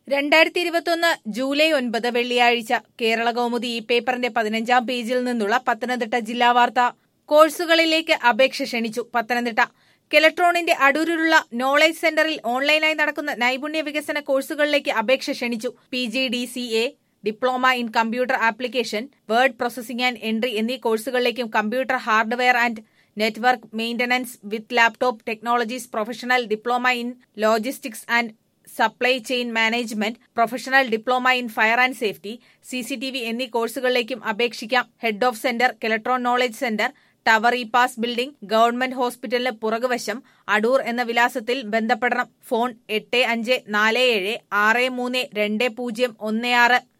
രണ്ടായിരത്തി ഇരുപത്തൊന്ന് ജൂലൈ ഒൻപത് വെള്ളിയാഴ്ച കേരള കൗമുദി ഈ പേപ്പറിന്റെ പതിനഞ്ചാം പേജിൽ നിന്നുള്ള പത്തനംതിട്ട ജില്ലാ വാർത്ത കോഴ്സുകളിലേക്ക് അപേക്ഷ ക്ഷണിച്ചു പത്തനംതിട്ട കെലട്രോണിന്റെ അടൂരിലുള്ള നോളേജ് സെന്ററിൽ ഓൺലൈനായി നടക്കുന്ന നൈപുണ്യ വികസന കോഴ്സുകളിലേക്ക് അപേക്ഷ ക്ഷണിച്ചു P G D C A diploma in computer application word processing and entry എന്നീ കോഴ്സുകളിലേക്കും computer hardware and network maintenance with laptop technologies professional diploma in logistics and supply chain management professional diploma in fire and safety C C T V എന്നീ കോഴ്സുകളിലേക്കും അപേക്ഷിക്കാം head of centre Keltron knowledge centre tower E pass building government ഹോസ്പിറ്റലിന് പുറകുവശം അടൂർ എന്ന വിലാസത്തിൽ ബന്ധപ്പെടണം phone എട്ട് അഞ്ച് നാല് ഏഴ് ആറ് മൂന്ന് രണ്ട് പൂജ്യം ഒന്ന് ആറ്